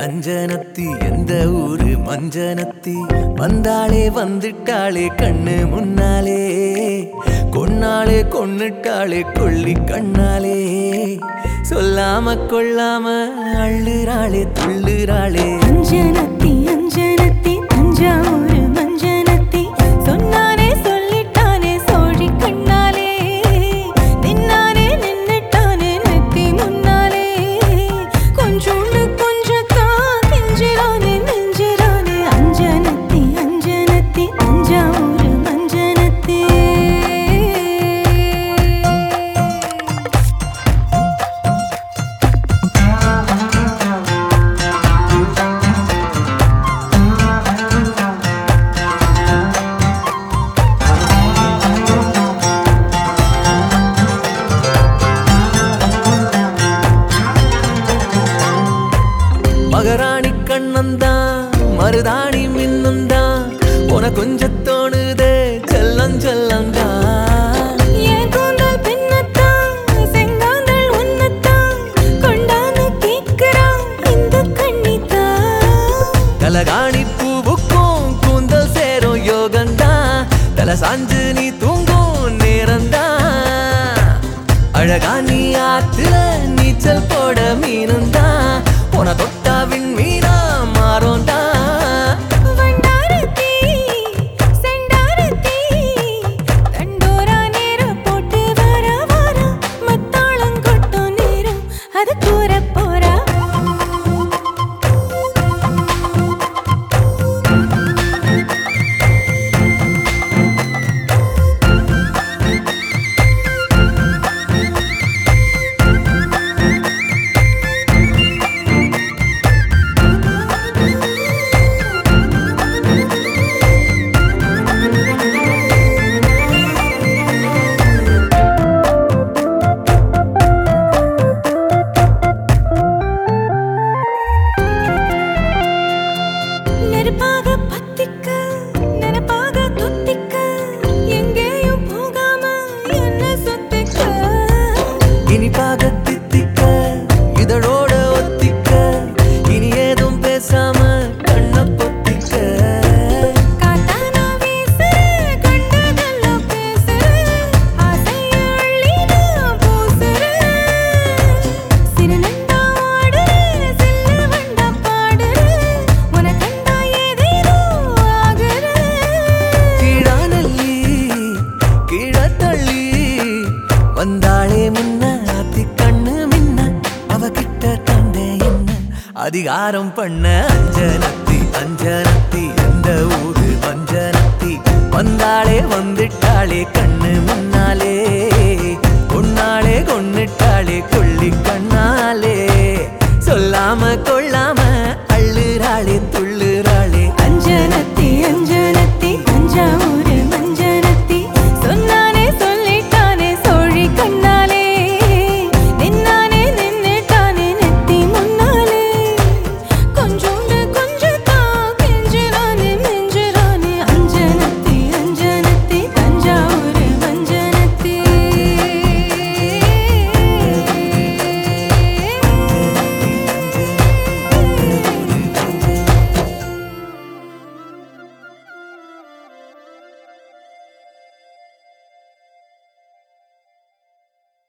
அஞ்சனத்தி எந்த ஊரு மஞ்சனத்தி வந்தாளே வந்துட்டாளே கண்ணு முன்னாலே கொன்னாளே கொன்னுட்டாளே கொள்ளி கண்ணாலே சொல்லாம கொள்ளாம அள்ளுறாளே துள்ளுறாளே அஞ்சனத்தி அஞ்சனத்தி தஞ்சாவூர் மஞ்சனத்தி சொன்னானே சொல்லிட்டானே சோழி கண்ணாலே நின்னானே நின்னுட்டானே நெத்தி முன்னாலே கொஞ்சோண்டு கொஞ்சத்தா கெஞ்சிரானே நெஞ்சிரானே அஞ்சனத்தி அஞ்சனத்தி தஞ்சாவூர் மஞ்சனத்தி மகராணி கண்ணந்தான் மருதாணி மின்னந்தான் உன கொஞ்சம் தோணுதே செல்லம் செல்லந்தான் என் கூந்தல் பின்னத்தான், செங்காந்தள் உன்னத்தான், கொண்டாந்து கேட்கிறான் இந்த கன்னித்தான். கலகாணி பூவுக்கும் கூந்தல் சேரும் யோகந்தான் தல சாஞ்சு நீ தூங்கும் நேரம்தான் அழகா நீ ஆத்துல நீச்சல் போட மீனுந்தான் உன தொட்டாவின் மீனா மாறோந்தான் வண்டாரத்தி, செண்டாரத்தி, தண்டோரா நேரம் போட்டு வர வர, மத்தாளம் கொட்டும் நேரம், அது கூறப் போறா நெருப்பாக பத்திக்க நெருப்பாக துத்திக்க எங்கேயும் போகாம என்ன சுத்திக்க இனிப்பாக தித்திக்க இதழோட ஒத்திக்க இனி ஏதும் பேசாம கண்ண பொத்திக்க காட்டானா வீசு கண்டதெல்லாம் பேசு ஆசைய அள்ளி நான் பூசுறேன் சிறுநண்டா ஆடுற சில்லு வண்டா பாடுற உன கண்டா ஏதேதோ ஆகுற கீழானல்லி கீழத்தள்ளி வந்தாளே முன்ன அத்தி கண்ணு மின்ன அவகிட்ட தந்தே என்ன அதிகாரம் பண்ண அஞ்சனத்தி அஞ்சனத்தி எந்த ஊரு வஞ்சனத்தி வந்தாளே வந்துட்டாளே கண்ணு முன்னாலே கொன்னாளே கொன்னுட்டாளே கொள்ளி